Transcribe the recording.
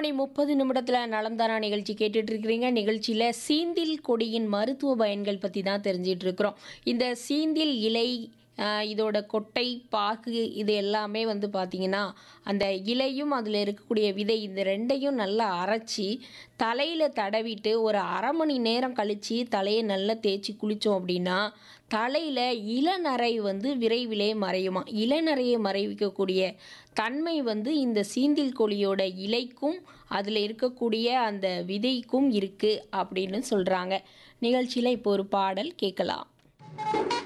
மணி முப்பது நிமிடத்தில் நலம்தானா நிகழ்ச்சி கேட்டுட்டு இருக்கிறீங்க நிகழ்ச்சியில் சீந்தில் கொடியின் மருத்துவ பயன்கள் பற்றி தான் தெரிஞ்சிட்டு இருக்கிறோம் இந்த சீந்தில் இலை ஆஹ், இதோட கொட்டை பாகு இது எல்லாமே வந்து பார்த்திங்கன்னா அந்த இலையும் அதில் இருக்கக்கூடிய விதை இந்த ரெண்டையும் நல்லா அரைச்சி தலையில் தடவிட்டு ஒரு அரை மணி நேரம் கழித்து தலையை நல்லா தேய்ச்சி குளித்தோம் அப்படின்னா தலையில் இளநரை வந்து விரைவிலே மறையுமா இளநரையை மறைவிக்கக்கூடிய தன்மை வந்து இந்த சீந்தில் கோழியோட இலைக்கும் அதில் இருக்கக்கூடிய அந்த விதைக்கும் இருக்குது அப்படின்னு சொல்கிறாங்க நிகழ்ச்சியில் இப்போ ஒரு பாடல் கேட்கலாம்